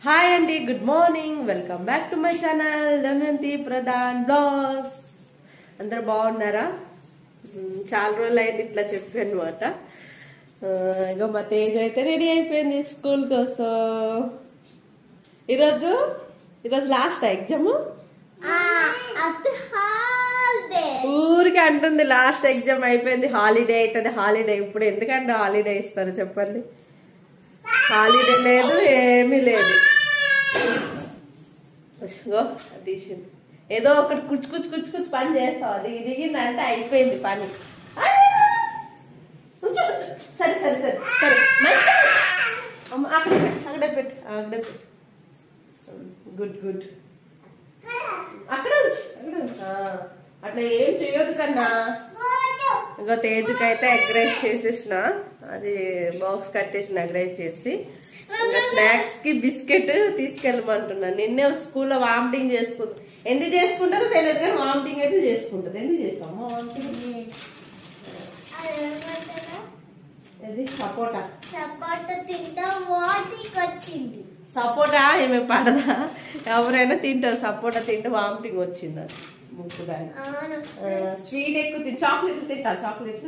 Hi అండి good morning welcome back to my channel Dhanvanti Pradhan blogs అందరు బాగున్నారా మ్మ్, చాలా రోజులు అయింది ఇట్లా చెప్పి అనమాట ఇక మా తేజ్ అయితే రెడీ అయిపోయింది స్కూల్ కోసం ఈరోజు ఈరోజు లాస్ట్ ఎగ్జామ్ ఊరికి అంటుంది లాస్ట్ ఎగ్జామ్ అయిపోయింది హాలిడే అవుతుంది హాలిడే ఇప్పుడు ఎందుకంటే హాలిడే ఇస్తారు చెప్పండి హాలిడే లేదు ఏమీ లేదు ఇగో అది తీసింది ఏదో ఒకటి కుచ్చు కుచ్చు కుచ్చు కుచ్చు పని చేస్తావు అది ఇరిగింది అంటే అయిపోయింది పని ఆ! ఉంచు, ఉంచు. సరే సరే సరే సరే మంచిగా. అమ్మ, అక్కడే పెట్టు అక్కడే పెట్టు అక్కడే పెట్టు గుడ్ గుడ్ అక్కడ ఉంచు అక్కడ ఉంచు. ఆ, అట్లా ఏం చేయొద్దు కన్నా ఇంకా తేజుకి అయితే ఎగ్ రైస్ చేసేసిన అది బాక్స్ కట్టేసిన ఎగ్ రైస్ చేసి ఇంకా స్నాక్స్ కి బిస్కెట్ తీసుకెళ్ళమంటున్నా నిన్నే స్కూల్లో వామిటింగ్ చేసుకుంది ఎందుకు చేసుకుంటారో తెలియదు కానీ వామిటింగ్ అయితే చేసుకుంటుంది ఎందుకు చేస్తాము వామిటింగ్ ఇది సపోటా సపోటా తింటా వాటికి వచ్చింది సపోటా ఏమి పడదా ఎవరైనా తింటారు సపోటా తింటే వామిటింగ్ వచ్చింది ముక్కు కానీ అవును స్వీట్ ఎక్కువ తిని చాక్లెట్లు తింటా చాక్లెట్లు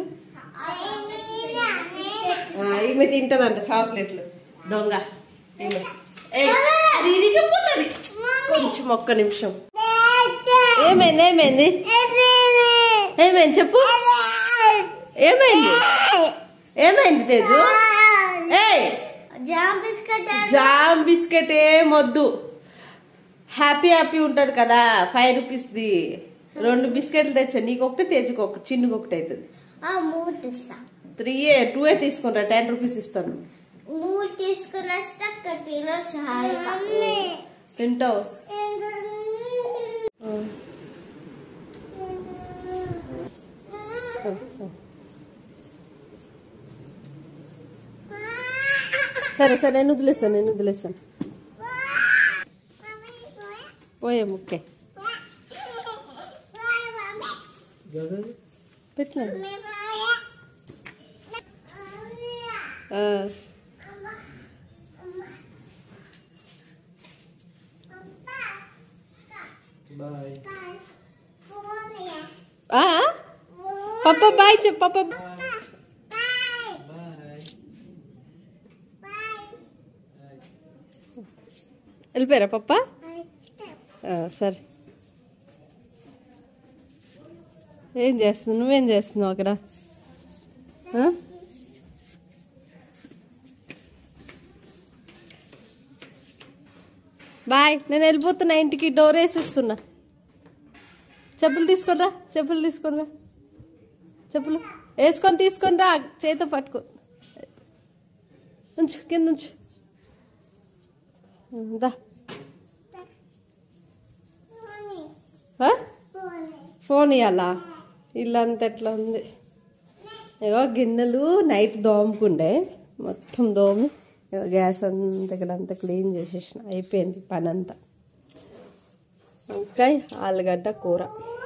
ఆ, ఈమె తింటదంట చాక్లెట్లు దొంగ ఈమె. ఏయ్, అది ఇరిగిపోతుంది కొంచెం ఒక్క నిమిషం ఏమైంది ఏమైంది ఏమైంది చెప్పు ఏమైంది ఏమైంది తేజు ఏయ్ జామ్ బిస్కెట్ జామ్ బిస్కెట్ ఏమొద్దు హ్యాపీ హ్యాపీ ఉంటది కదా ఫైవ్ రూపీస్ది రెండు బిస్కెట్లు తెచ్చా నీకు ఒకటి తేజుకు ఒకటి చిన్నకి ఒకటి అవుతుంది ఆ మూడు తెస్తా త్రీ టూ ఏ తీసుకుంటా టెన్ రూపీస్ ఇస్తాను మూడు తీసుకుని వస్తే అక్కడ తినొచ్చు హాయిగా తింటావు సరే సరే నేను వదిలేస్తాను నేను వదిలేస్తాను పోయే ముక్కే పెట్టినా ఆ, ఆ? పప్ప బాయ్ చెప్పు పప్ప వెళ్ళిపోయారా పప్ప ఆ, సరే ఏం చేస్తున్నావు నువ్వేం చేస్తున్నావు అక్కడ ఆ? బాయ్ నేను వెళ్ళిపోతున్నా ఇంటికి డోర్ వేసేస్తున్నా చెప్పులు తీసుకొనిరా చెప్పులు తీసుకొనిరా చెప్పులు వేసుకొని తీసుకొని రా చేతితో పట్టుకో ఉంచు కింద ఉంచు దా ఆ? ఫోన్ ఇవ్వాలా ఇల్లంతా ఎట్లా ఉంది ఇగో గిన్నెలు నైట్ దోముకుండే మొత్తం దోమి ఇగో గ్యాస్ అంతా ఇక్కడ అంతా క్లీన్ చేసేసిన అయిపోయింది పని అంతా ఇంకా ఆలుగడ్డ కూర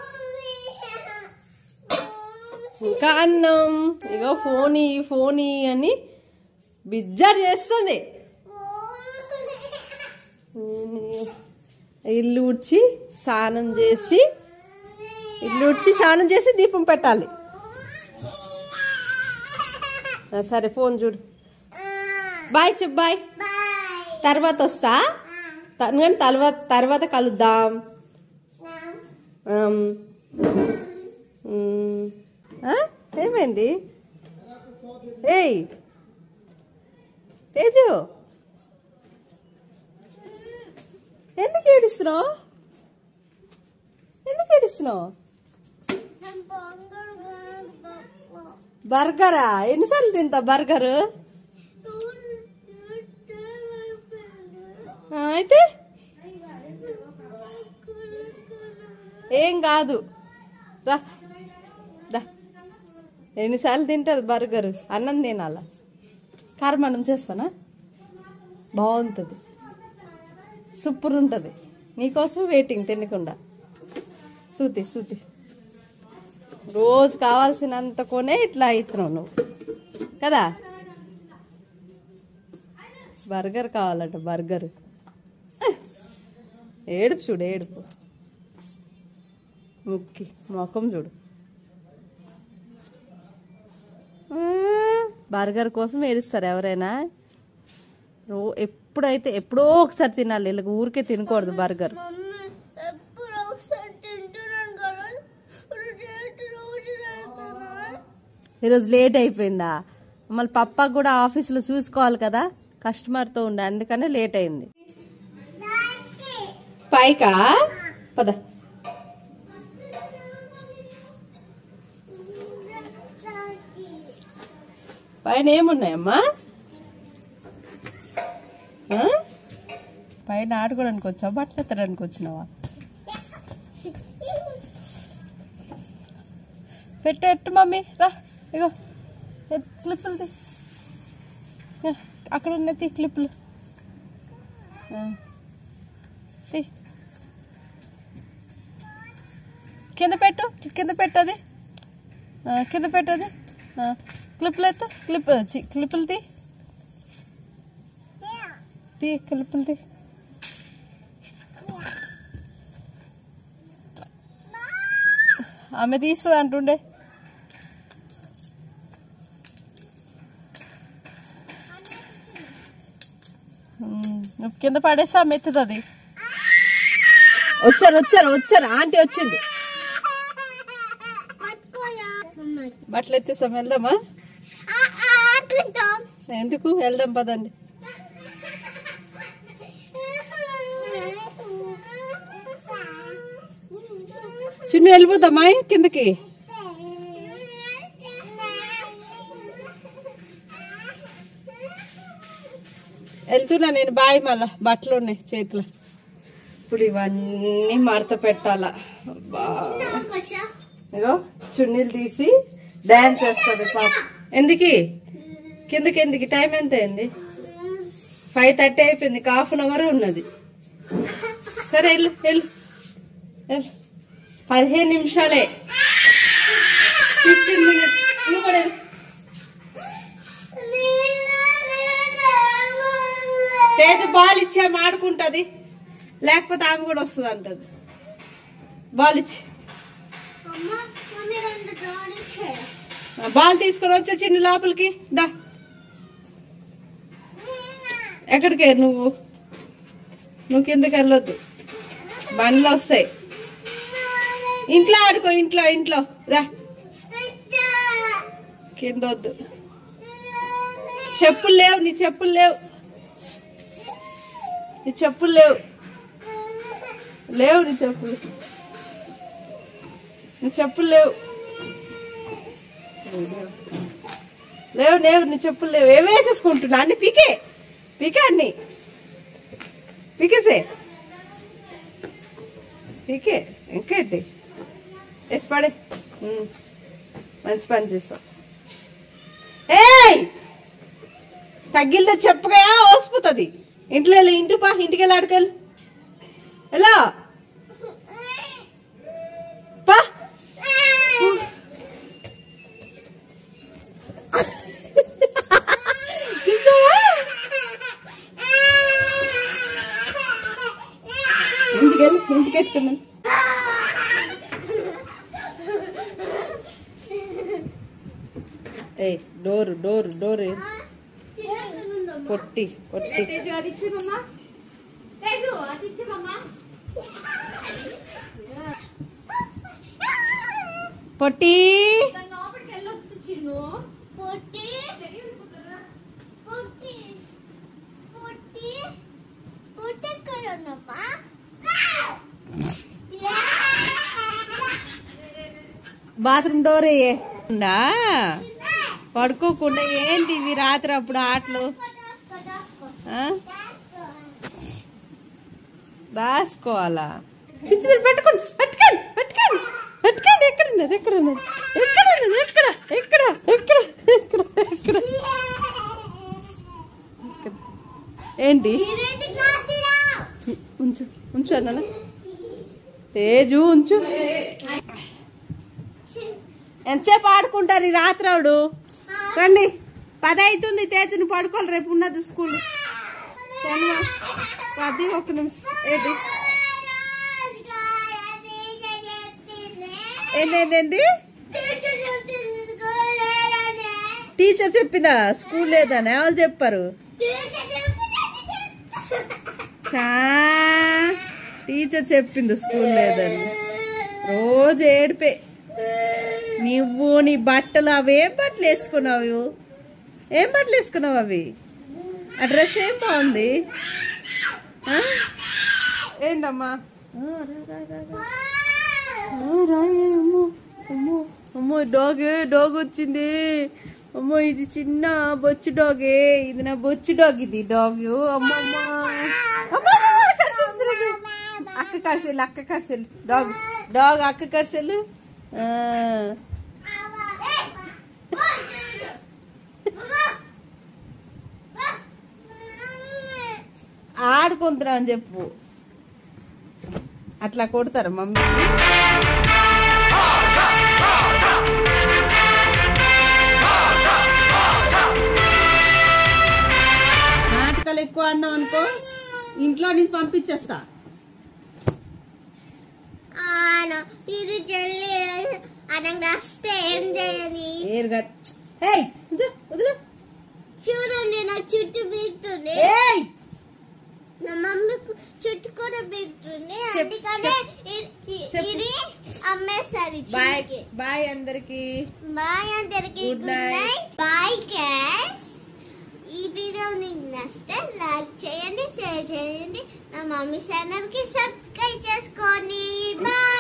ఇంకా అన్నం ఇగో ఫోన్ ఇయ్యి, ఫోన్ ఇయ్యి అని బిజ్జారు చేస్తుంది ఇల్లు ఉడ్చి స్నానం చేసి ఇల్లు ఉడ్చి స్నానం చేసి దీపం పెట్టాలి ఆ, సరే ఫోన్ చూడు బాయ్ చెప్పు బాయ్ తర్వాత వస్తా త- కానీ తర్వాత తర్వాత కలుద్దాం ఆమ్. మ్. ఆ? ఏమైంది ఏయ్ తేజు ఎందుకు ఏడుస్తున్నావు ఎందుకు ఏడుస్తున్నావు బర్గరా ఎన్నిసార్లు తింటా బర్గర్ అయితే ఏం కాదు రా దా ఎన్నిసార్లు తింటుంది బర్గర్ అన్నం తినాలా కారం అన్నం చేస్తానా బాగుంటుంది సూపర్ ఉంటుంది నీకోసం వెయిటింగ్ తినకుండా సూతి సూతి రోజు కావాల్సినంత కొనే ఇట్లా అవుతున్నావు నువ్వు కదా బర్గర్ కావాలంట బర్గర్ ఏడుపు చూడు ఏడుపు ముక్కి మొఖం చూడు బర్గర్ కోసం ఏడుస్తారు ఎవరైనా రో ఎప్పుడైతే ఎప్పుడో ఒకసారి తినాలి వీళ్ళకి ఊరికే తినకూడదు బర్గర్ మమ్మీ ఎప్పుడు ఒకసారి తింటున్నాను కదా ఇప్పుడు చేతి రోజు అవుతున్నా ఈరోజు లేట్ అయిపోయిందా మళ్ళీ పప్పకు కూడా ఆఫీస్లో చూసుకోవాలి కదా కస్టమర్తో ఉండే అందుకనే లేట్ అయింది పైకా పద పైన ఏమున్నాయమ్మా ఆ? పైన ఆడుకోవడానికి వచ్చావా బట్టలు ఎత్తడానికి వచ్చినావా పెట్టు ఎట్టు మమ్మీ రా ఇగో ఎత్- క్లిప్పులు తీ. ఆ, అక్కడ ఉన్న తీ క్లిప్పులు ఆ. తీ. కింద పెట్టు కింద పెట్టు అది ఆ, కింద పెట్టు అది ఆ, క్లిప్పులు ఎత్తు క్లిప్ చి, క్లిప్పులు తీ తీ క్లిప్పులు తీ ఆమె తీస్తుంది అంటుండే ఉమ్, నువ్వు కింద పడేస్తే ఆమె ఎత్తుతుంది వచ్చారు వచ్చారు వచ్చారు ఆంటీ వచ్చింది బట్టలు ఎత్తేసాం వెళ్దామా ఎందుకు వెళ్దాం పదండి చిన్న వెళ్ళిపోతామా కిందకి వెళ్తున్నా నేను బాయ్ మళ్ళా బట్టలు ఉన్నాయి చేతిలో ఇప్పుడు ఇవన్నీ మడత పెట్టాలా అబ్బా. ఇగో చున్నీలు తీసి డాన్స్ చేస్తుంది పాప ఎందుకు కిందకి ఎందుకు టైం ఎంత అయింది ఫైవ్ థర్టీ అయిపోయింది హాఫ్ అన్ అవర్ ఉన్నది సరే వెళ్ళు వెళ్ళు వెళ్ళు పదిహేను నిమిషాలే ఫిఫ్టీన్ మినిట్స్ నువ్వు కూడా వెళ్ళు. తేజ బాల్ ఇచ్చా ఆడుకుంటది లేకపోతే ఆమె కూడా వస్తుంది అంటది బాల్ ఇచ్చి ఆ, బాల్ తీసుకొని వచ్చే చిన్న లోపలికి దా ఎక్కడికి నువ్వు నువ్వు కిందకి వెళ్ళొద్దు బండ్లు వస్తాయి ఇంట్లో ఆడుకో ఇంట్లో ఇంట్లో రా కింద వద్దు చెప్పులు లేవు నీ చెప్పులు లేవు నీ చెప్పులు లేవు లేవు నీ చెప్పులు నీ చెప్పులు లేవు లేవు లేవు నీ చెప్పులు లేవు ఏం వేసేసుకుంటున్నా అన్ని పీకే పీకే అన్ని పీకేసే పీకే ఇంకేంటి వేసి పడే ఉమ్. మంచి పని చేస్తావు ఏయ్ తగ్గిల్దో చెప్పగా వసిపోతుంది ఇంట్లో వెళ్ళి ఇంటి పా ఇంటికి వెళ్ళి ఆడుకెళ్ళి ఎలా పా ఇంటికి వెళ్ళి ఇంటికి ఎత్తుకున్నాను ఏ డోర్ డోర్ డోర్ పొట్టి పొట్టి తేజు అది ఇచ్చే మమ్మా తేజు అది ఇచ్చే మమ్మా పొట్టి దాని లోపలికి వెళ్ళొద్దు చిన్ను పొట్టి పెరిగి వెళ్ళిపోతుందా? పొట్టి పొట్టి పొట్టి ఎక్కడ ఉన్నమ్మా బాత్రూమ్ డోర్ ఏ ఉందా పడుకోకుండా ఏంటి ఇవి రాత్రి అప్పుడు ఆటలు ఆ? దాచుకోవాలా పిచ్చిది పట్టుకోండి పట్టుకోండి పట్టుకోండి పట్టుకోండి ఎక్కడ ఉన్నది ఎక్కడ ఉన్నది ఎక్కడ ఉన్నది ఎక్కడ ఎక్కడ ఎక్కడ ఎక్కడ ఎక్కడ ఏంటి ఉంచు ఉంచు అన్న తేజు ఉంచు ఎంతసేపు ఆడుకుంటారు ఈ రాత్రవుడు రండి పది అవుతుంది తేజుని పడుకోవాలి రేపు ఉన్నది స్కూల్ శనివారం పది ఒక నిమిషం ఏంటి ఏంటండి టీచర్ చెప్పిందా స్కూల్ లేదని ఎవరు చెప్పారు చా టీచర్ చెప్పింది స్కూల్ లేదని రోజు ఏడిపే నువ్వు నీ బట్టలు అవి ఏం బట్టలు వేసుకున్నావు ఏం బట్టలు వేసుకున్నావు అవి ఆ డ్రెస్ ఏం బాగుంది ఆ? ఏంటమ్మా ఆ, రా, రా, రా, రా. ఆ, రా, అమ్మో అమ్మో అమ్మో డాగ్ డాగ్ వచ్చింది అమ్మో ఇది చిన్న బొచ్చు డాగే ఇది నా బొచ్చు డాగ్ ఇది డాగ్ అమ్మో అమ్మో అమ్మో, అమ్మో, కరిచేస్తుంది అది. అక్క కరిసెలు అక్క కరిసెలు డాగ్ డాగ్ అక్క కరిసెలు ఆ. ఆడుకుంటున్నా అని చెప్పు అట్లా కొడతారు మమ్మీ నాటకాలు ఎక్కువ అన్నావు అనుకో ఇంట్లో నుంచి పంపించేస్తా ఇది చెల్లి అనంగా వస్తే ఏం చేయని ఏరుగా ఏయ్ వదిలు, వదిలు చూడండి నా చుట్టూ బీగుతుంది ఏయ్ నా మమ్మీకి చుట్టూ కూడా బీగుతుంది చెప్- అందుకనే ఇ- ఇ- చెప్పు. ఇది అమ్మేసారి బాయ్ బాయ్ అందరికి బాయ్ అందరికి Good good night. Night bye guys ఈ వీడియో మీకు నచ్చితే లైక్ చేయండి షేర్ చేయండి నా మమ్మీ ఛానల్ కి సబ్స్క్రైబ్ చేసుకోండి బాయ్